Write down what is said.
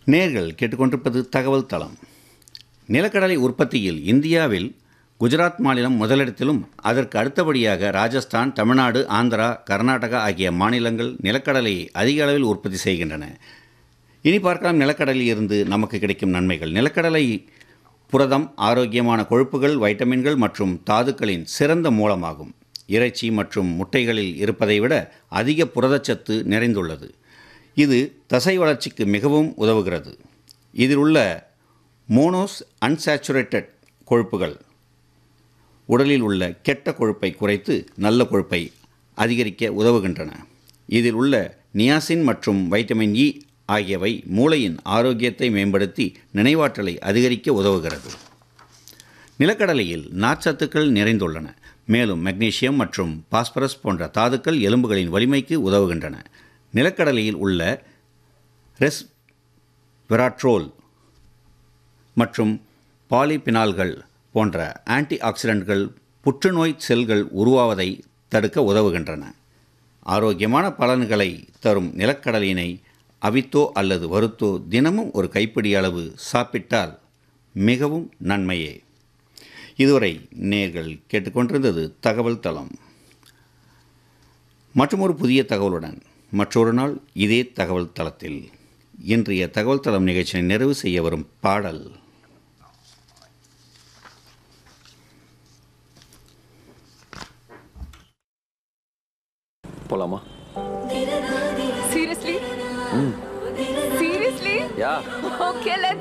நேர்கள் கேட்டுக்கொண்டிருப்பது தகவல் தளம் நிலக்கடலை உற்பத்தியில் இந்தியாவில் குஜராத் மாநிலம் முதலிடத்திலும் அதற்கு அடுத்தபடியாக ராஜஸ்தான் தமிழ்நாடு ஆந்திரா கர்நாடகா ஆகிய மாநிலங்கள் நிலக்கடலையை அதிக அளவில் உற்பத்தி செய்கின்றன இனி பார்க்கலாம் நிலக்கடலில் இருந்து நமக்கு கிடைக்கும் நன்மைகள் நிலக்கடலை புரதம் ஆரோக்கியமான கொழுப்புகள் வைட்டமின்கள் மற்றும் தாதுக்களின் சிறந்த மூலமாகும் இறைச்சி மற்றும் முட்டைகளில் இருப்பதை விட அதிக புரதச்சத்து நிறைந்துள்ளது இது தசை வளர்ச்சிக்கு மிகவும் உதவுகிறது இதில் உள்ள மோனோஸ் அன்சாச்சுரேட்டட் கொழுப்புகள் உடலில் உள்ள கெட்ட கொழுப்பை குறைத்து நல்ல கொழுப்பை அதிகரிக்க உதவுகின்றன இதில் உள்ள நியாசின் மற்றும் வைட்டமின் இ ஆகியவை மூளையின் ஆரோக்கியத்தை மேம்படுத்தி நினைவாற்றலை அதிகரிக்க உதவுகிறது நிலக்கடலையில் நார்ச்சத்துக்கள் நிறைந்துள்ளன மேலும் மெக்னீசியம் மற்றும் பாஸ்பரஸ் போன்ற தாதுக்கள் எலும்புகளின் வலிமைக்கு உதவுகின்றன நிலக்கடலையில் உள்ள ரெஸ் விராட்ரோல் மற்றும் பாலிபினால்கள் போன்ற ஆன்டி ஆக்சிடென்ட்கள் புற்றுநோய் செல்கள் உருவாவதை தடுக்க உதவுகின்றன ஆரோக்கியமான பலன்களை தரும் நிலக்கடலினை அவித்தோ அல்லது வறுத்தோ தினமும் ஒரு கைப்பிடி அளவு சாப்பிட்டால் மிகவும் நன்மையே இதுவரை நேர்கள் கேட்டுக்கொண்டிருந்தது தகவல் தளம் மற்றொரு புதிய தகவலுடன் மற்றொரு நாள் இதே தகவல் தளத்தில் இன்றைய தகவல் தளம் நிகழ்ச்சியை நிறைவு செய்ய வரும் பாடல் போலாமா Seriously? Seriously? Yeah Okay, let's